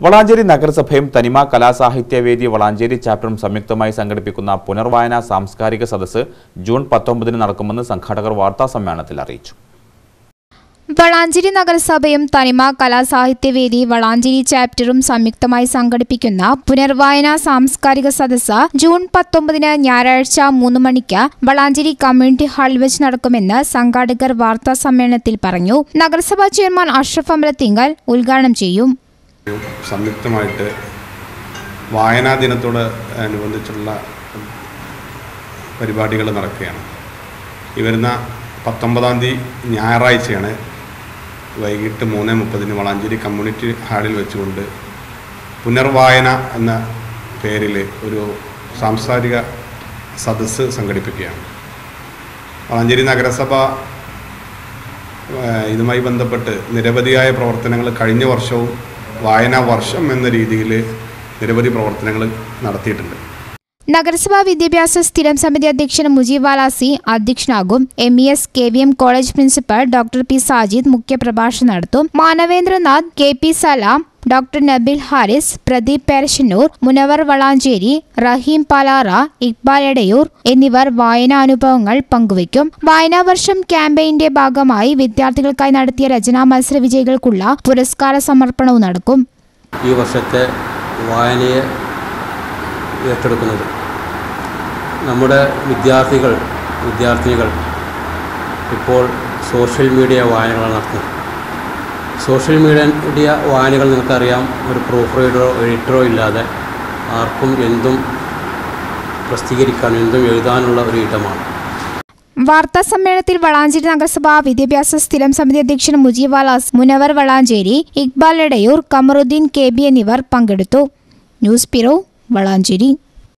വളാഞ്ചേരി നഗരസഭയും തനിമ കലാസാഹിത്യവേദി വളാഞ്ചേരി ചാപ്റ്ററും സംയുക്തമായി സംഘടിപ്പിക്കുന്ന പുനർവായന സാംസ്കാരിക സദസ്സ് ജൂൺ പത്തൊമ്പതിന് നടക്കുമെന്ന് സംഘാടകർ വാർത്താസമ്മേളനത്തിൽ അറിയിച്ചു വളാഞ്ചേരി നഗരസഭയും തനിമ കലാസാഹിത്യവേദി വളാഞ്ചേരി ചാപ്റ്ററും സംയുക്തമായി സംഘടിപ്പിക്കുന്ന പുനർവായന സാംസ്കാരിക സദസ്സ് ജൂൺ പത്തൊമ്പതിന് ഞായറാഴ്ച മൂന്ന് മണിക്ക് വളാഞ്ചേരി കമ്മ്യൂണിറ്റി ഹാളിൽ വെച്ച് നടക്കുമെന്ന് സംഘാടകർ വാർത്താ സമ്മേളനത്തിൽ പറഞ്ഞു നഗരസഭാ ചെയർമാൻ അഷ്റഫ് അമലത്തിങ്കൽ ഉദ്ഘാടനം ചെയ്യും സംയുക്തമായിട്ട് വായനാ ദിനത്തോട് അനുബന്ധിച്ചുള്ള പരിപാടികൾ നടക്കുകയാണ് ഈ വരുന്ന പത്തൊമ്പതാം തീയതി ഞായറാഴ്ചയാണ് വൈകിട്ട് മൂന്ന് മുപ്പതിന് വളാഞ്ചേരി കമ്മ്യൂണിറ്റി ഹാളിൽ വെച്ചുകൊണ്ട് പുനർവായന എന്ന പേരിൽ ഒരു സാംസ്കാരിക സദസ്സ് സംഘടിപ്പിക്കുകയാണ് വളാഞ്ചേരി നഗരസഭ ഏഹ് ഇതുമായി ബന്ധപ്പെട്ട് നിരവധിയായ പ്രവർത്തനങ്ങൾ കഴിഞ്ഞ വർഷവും വായനാ വർഷം എന്ന രീതിയിൽ നിരവധി പ്രവർത്തനങ്ങൾ നടത്തിയിട്ടുണ്ട് നഗരസഭാ വിദ്യാഭ്യാസ സ്ഥിരം സമിതി അധ്യക്ഷൻ മുജീബ് വാലാസി അധ്യക്ഷനാകും M E S K V M college principal doctor P Sajid മുഖ്യപ്രഭാഷണം നടത്തും Manavendranath K P Salam doctor Nabil Haris Pradeep Perasannur Munavar Valanchery Rahim Palara Iqbal Edayur എന്നിവർ വായനാനുഭവങ്ങൾ പങ്കുവയ്ക്കും വായനാ വർഷം ക്യാമ്പയിന്റെ ഭാഗമായി വിദ്യാർത്ഥികൾക്കായി നടത്തിയ രചനാ മത്സര വിജയികൾക്കുള്ള പുരസ്കാര സമർപ്പണവും നടക്കും ഈ വർഷത്തെ വായനയെ ഏറ്റെടുക്കുന്നത് നമ്മുടെ വിദ്യാർത്ഥികൾ വിദ്യാർത്ഥിനികൾ ഇപ്പോൾ സോഷ്യൽ മീഡിയ വായനകളാണ് നടത്തുന്നത് സോഷ്യൽ മീഡിയ വായനകൾ നിങ്ങൾക്കറിയാം ഒരു പ്രൂഫ് റീഡറോ എഡിറ്ററോ ഇല്ലാതെ ആർക്കും എന്തും പ്രസിദ്ധീകരിക്കാനും എന്തും എഴുതാനുള്ള ഒരു ഇടമാണ് വാർത്താ സമ്മേളനത്തിൽ വളാഞ്ചേരി നഗരസഭ വിദ്യാഭ്യാസ സ്ഥിരം സമിതി അധ്യക്ഷൻ മുജീബ് വാലാസ് മുനവർ വളാഞ്ചേരി ഇക്ബാൽ എടയൂർ കമറുദ്ദീൻ കെ ബി എന്നിവർ പങ്കെടുത്തു ന്യൂസ് ബ്യൂറോ വളാഞ്ചേരി